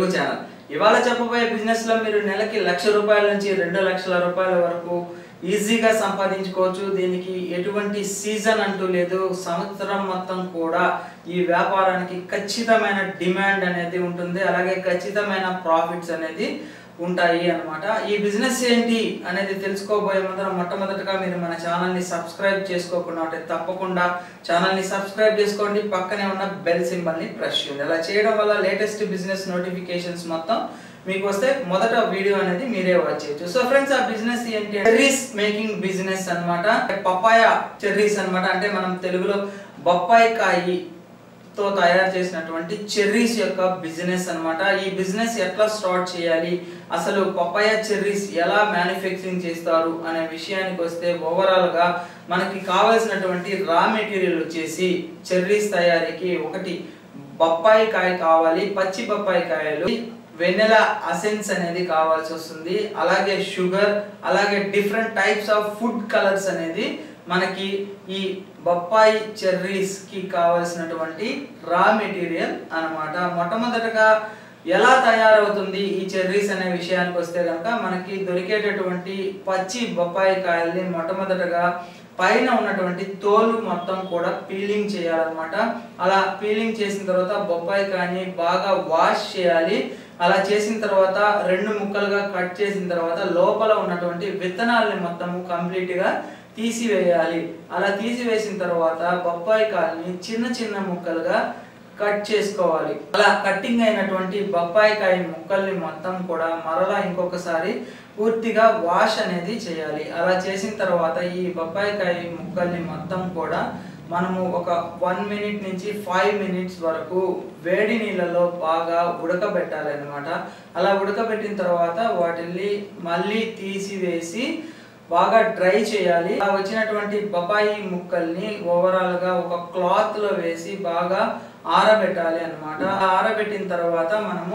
Telugu channel ఇవాళ చెప్పబోయే business లో మీరు నెలకి లక్ష రూపాయల నుంచి రెండు లక్షల రూపాయల వరకు ఈజీగా సంపాదించుకోవచ్చు దీనికి ఎటువంటి సీజన్ అంటూ లేదు సంవత్సరం మొత్తం కూడా ఈ వ్యాపారానికి ఖచ్చితమైన డిమాండ్ అనేది ఉంటుంది అలాగే ఖచ్చితమైన ప్రాఫిట్స్ అనేది ఉంటాయి అన్నమాట ఈ బిజినెస్ ఏంటి అనేది తెలుసుకోబోయే ముందర మొట్టమొదటగా మీరు మన ఛానల్ని సబ్స్క్రైబ్ చేసుకోకుండా ఉంటే తప్పకుండా ఛానల్ని సబ్స్క్రైబ్ చేసుకోండి పక్కనే ఉన్న బెల్ సింబల్ని ప్రెస్ చేయండి అలా చేయడం వల్ల లేటెస్ట్ బిజినెస్ నోటిఫికేషన్స్ మొత్తం మీకు వస్తే మొదట వీడియో అనేది మీరే వాచ్ చేయొచ్చు సో ఫ్రెండ్స్ ఆ బిజినెస్ ఏంటి చెర్రీస్ మేకింగ్ బిజినెస్ అన్నమాట పపాయ చెర్రీస్ అన్నమాట అంటే మనం తెలుగులో బొప్పాయి కాయి తో తయారు చేసినటువంటి చెర్రీస్ యొక్క బిజినెస్ అన్నమాట ఈ బిజినెస్ ఎట్లా స్టార్ట్ చేయాలి అసలు పపాయ చెర్రీస్ ఎలా మ్యానుఫ్యాక్చరింగ్ చేస్తారు అనే విషయానికి వస్తే ఓవరాల్ గా మనకి కావాల్సినటువంటి రా మెటీరియల్ వచ్చేసి చెర్రీస్ తయారీకి ఒకటి బొప్పాయి కాయ కావాలి పచ్చి బొప్పాయి కాయలు వెన్నెల అసెన్స్ అనేది కావాల్సి వస్తుంది అలాగే షుగర్ అలాగే different types of food colours అనేది మనకి ఈ బొప్పాయి చెర్రీస్ కి కావాల్సినటువంటి రా మెటీరియల్ అన్నమాట మొట్టమొదటగా ఎలా తయారవుతుంది ఈ చెర్రీస్ అనే విషయానికి వస్తే కనుక మనకి దొరికేటటువంటి పచ్చి బొప్పాయి కాయల్ని మొట్టమొదటగా పైన ఉన్నటువంటి తోలు మొత్తం కూడా పీలింగ్ చేయాలన్నమాట అలా పీలింగ్ చేసిన తర్వాత బొప్పాయి కాయని బాగా వాష్ చేయాలి అలా చేసిన తర్వాత రెండు ముక్కలుగా కట్ చేసిన తర్వాత లోపల ఉన్నటువంటి విత్తనాలని మొత్తము కంప్లీట్ గా తీసివేయాలి అలా తీసివేసిన తర్వాత బొప్పాయి కాయని చిన్న చిన్న ముక్కలుగా కట్ చేసుకోవాలి అలా కట్టింగ్ అయినటువంటి బొప్పాయి కాయ ముక్కల్ని మొత్తం కూడా మరలా ఇంకొకసారి పూర్తిగా వాష్ అనేది చేయాలి అలా చేసిన తర్వాత ఈ బొప్పాయి కాయ ముక్కల్ని మొత్తం కూడా మనము ఒక వన్ మినిట్ నుంచి ఫైవ్ మినిట్స్ వరకు వేడి నీళ్ళలో బాగా ఉడకబెట్టాలి అనమాట అలా ఉడకబెట్టిన తర్వాత వాటిని మళ్ళీ తీసివేసి బాగా డ్రై చేయాలి ఆ వచ్చినటువంటి బొప్పాయి ముక్కల్ని ఓవరాల్ గా ఒక క్లాత్ లో వేసి బాగా ఆరబెట్టాలి అనమాట ఆరబెట్టిన తర్వాత మనము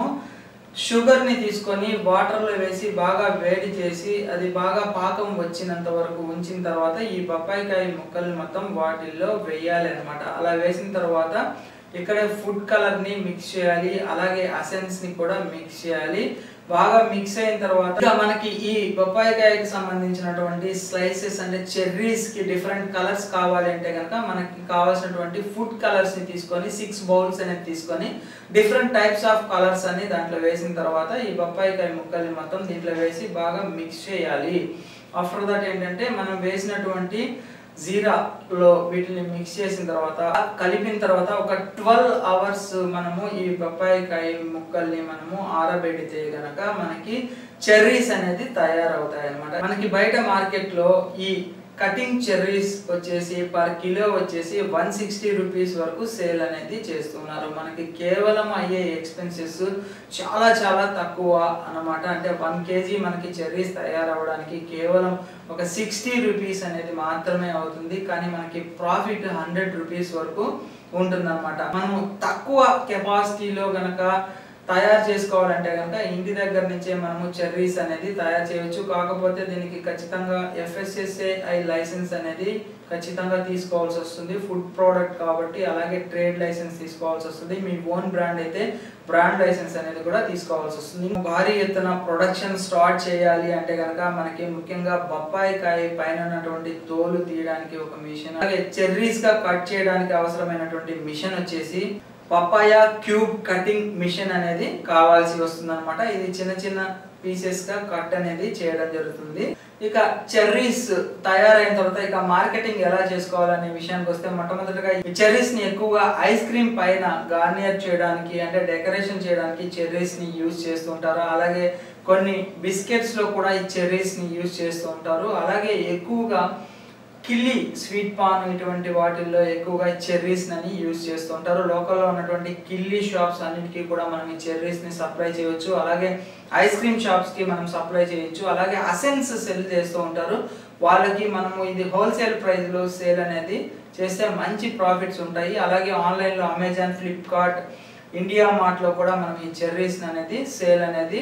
షుగర్ ని తీసుకొని వాటర్ లో వేసి బాగా వేడి చేసి అది బాగా పాకం వచ్చినంత వరకు ఉంచిన తర్వాత ఈ బొప్పాయికాయ ముక్కల్ని మొత్తం వాటిల్లో వేయాలి అనమాట అలా వేసిన తర్వాత ఇక్కడ ఫుడ్ కలర్ ని మిక్స్ చేయాలి అలాగే అసెన్స్ ని కూడా మిక్స్ చేయాలి బాగా మిక్స్ అయిన తర్వాత ఇంకా మనకి ఈ బొప్పాయికాయకి సంబంధించినటువంటి స్లైసెస్ అంటే చెర్రీస్ కి డిఫరెంట్ కలర్స్ కావాలి అంటే కనుక మనకి కావాల్సినటువంటి ఫుడ్ కలర్స్ ని తీసుకొని సిక్స్ బౌల్స్ అనేది తీసుకొని డిఫరెంట్ టైప్స్ ఆఫ్ కలర్స్ అని దాంట్లో వేసిన తర్వాత ఈ బొప్పాయికాయ ముక్కల్ని మొత్తం దీంట్లో వేసి బాగా మిక్స్ చేయాలి ఆఫ్టర్ దట్ ఏంటంటే మనం వేసినటువంటి జీరాలో వీటిని మిక్స్ చేసిన తర్వాత కలిపిన తర్వాత ఒక ట్వెల్వ్ అవర్స్ మనము ఈ బొప్పాయికాయ ముక్కల్ని మనము ఆరబెడితే గనక మనకి చెర్రీస్ అనేది తయారవుతాయి అన్నమాట మనకి బయట మార్కెట్ లో ఈ కటింగ్ చెర్రీస్ వచ్చేసి పర్ కిలో వచ్చేసి వన్ సిక్స్టీ రూపీస్ వరకు సేల్ అనేది చేస్తున్నారు మనకి కేవలం అయ్యే ఎక్స్పెన్సెస్ చాలా చాలా తక్కువ అన్నమాట అంటే వన్ కేజీ మనకి చెర్రీస్ తయారవడానికి కేవలం ఒక సిక్స్టీ రూపీస్ అనేది మాత్రమే అవుతుంది కానీ మనకి ప్రాఫిట్ హండ్రెడ్ రూపీస్ వరకు ఉంటుందన్నమాట మనము తక్కువ కెపాసిటీలో గనక తయారు చేసుకోవాలంటే కనుక ఇంటి దగ్గర నుంచే మనము చెర్రీస్ అనేది తయారు చేయవచ్చు కాకపోతే దీనికి ఖచ్చితంగా ఎఫ్ఎస్ఎస్ఏఐ లైసెన్స్ అనేది ఖచ్చితంగా తీసుకోవాల్సి వస్తుంది ఫుడ్ ప్రోడక్ట్ కాబట్టి అలాగే ట్రేడ్ లైసెన్స్ తీసుకోవాల్సి వస్తుంది మీ ఓన్ బ్రాండ్ అయితే బ్రాండ్ లైసెన్స్ అనేది కూడా తీసుకోవాల్సి వస్తుంది భారీ ఎత్తున ప్రొడక్షన్ స్టార్ట్ చేయాలి అంటే కనుక మనకి ముఖ్యంగా బొప్పాయి కాయ పైన ఉన్నటువంటి తోలు తీయడానికి ఒక మిషన్ అలాగే చెర్రీస్ గా కట్ చేయడానికి అవసరమైనటువంటి మిషన్ వచ్చేసి పపాయ క్యూబ్ కటింగ్ మిషన్ అనేది కావాల్సి వస్తుంది అనమాట ఇది చిన్న చిన్న పీసెస్ గా కట్ అనేది చేయడం జరుగుతుంది ఇక చెర్రీస్ తయారైన తర్వాత ఇక మార్కెటింగ్ ఎలా చేసుకోవాలనే విషయానికి వస్తే మొట్టమొదటిగా ఈ చెర్రీస్ ని ఎక్కువగా ఐస్ క్రీమ్ పైన గార్నియర్ చేయడానికి అంటే డెకరేషన్ చేయడానికి చెర్రీస్ ని యూజ్ చేస్తుంటారు అలాగే కొన్ని బిస్కెట్స్ లో కూడా ఈ చెర్రీస్ ని యూజ్ చేస్తూ ఉంటారు అలాగే ఎక్కువగా కిల్లి స్వీట్ పాన్ ఇటువంటి వాటిల్లో ఎక్కువగా చెర్రీస్ అని యూజ్ చేస్తుంటారు లోకల్లో ఉన్నటువంటి కిల్లీ షాప్స్ అన్నిటికీ కూడా మనం ఈ చెర్రీస్ ని సప్లై చేయొచ్చు అలాగే ఐస్ క్రీమ్ షాప్స్ కి మనం సప్లై చేయొచ్చు అలాగే అసెన్స్ సెల్ చేస్తూ ఉంటారు వాళ్ళకి మనము ఇది హోల్సేల్ ప్రైస్ లో సేల్ అనేది చేస్తే మంచి ప్రాఫిట్స్ ఉంటాయి అలాగే ఆన్లైన్ లో అమెజాన్ ఫ్లిప్కార్ట్ ఇండియా మార్ట్ లో కూడా మనం ఈ చెర్రీస్ అనేది సేల్ అనేది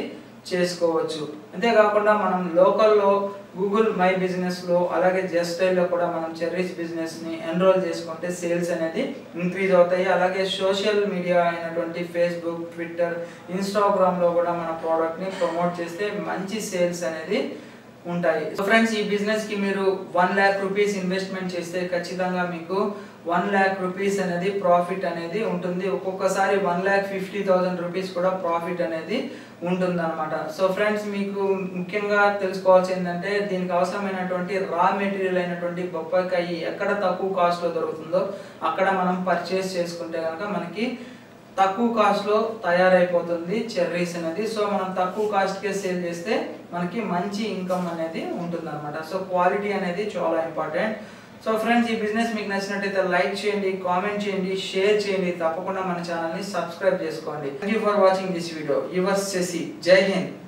చేసుకోవచ్చు అంతేకాకుండా మనం లోకల్లో గూగుల్ మై బిజినెస్లో అలాగే జస్ట్ లో కూడా మనం చెర్రీస్ బిజినెస్ని ఎన్రోల్ చేసుకుంటే సేల్స్ అనేది ఇంక్రీజ్ అవుతాయి అలాగే సోషల్ మీడియా అయినటువంటి ఫేస్బుక్ ట్విట్టర్ ఇన్స్టాగ్రామ్లో కూడా మన ప్రోడక్ట్ని ప్రమోట్ చేస్తే మంచి సేల్స్ అనేది ఉంటాయి సో ఫ్రెండ్స్ ఈ బిజినెస్ కి మీరు వన్ ల్యాక్ రూపీస్ ఇన్వెస్ట్మెంట్ చేస్తే ఖచ్చితంగా మీకు వన్ ల్యాక్ రూపీస్ అనేది ప్రాఫిట్ అనేది ఉంటుంది ఒక్కొక్కసారి one lakh fifty thousand rupees కూడా ప్రాఫిట్ అనేది ఉంటుంది అనమాట సో ఫ్రెండ్స్ మీకు ముఖ్యంగా తెలుసుకోవాల్సి ఏంటంటే దీనికి అవసరమైనటువంటి రా మెటీరియల్ అయినటువంటి బొప్పాయికాయ ఎక్కడ తక్కువ కాస్ట్లో దొరుకుతుందో అక్కడ మనం పర్చేస్ చేసుకుంటే కనుక మనకి తక్కువ కాస్ట్లో తయారైపోతుంది చెర్రీస్ అనేది సో మనం తక్కువ కాస్ట్కే సేల్ చేస్తే మనకి మంచి ఇన్కమ్ అనేది ఉంటుంది అనమాట సో క్వాలిటీ అనేది చాలా ఇంపార్టెంట్ సో ఫ్రెండ్స్ ఈ బిజినెస్ మీకు నచ్చినట్టయితే లైక్ చేయండి కామెంట్ చేయండి షేర్ చేయండి తప్పకుండా మన ఛానల్ని సబ్స్క్రైబ్ చేసుకోండి thank you for watching this video your Shashi జై హింద్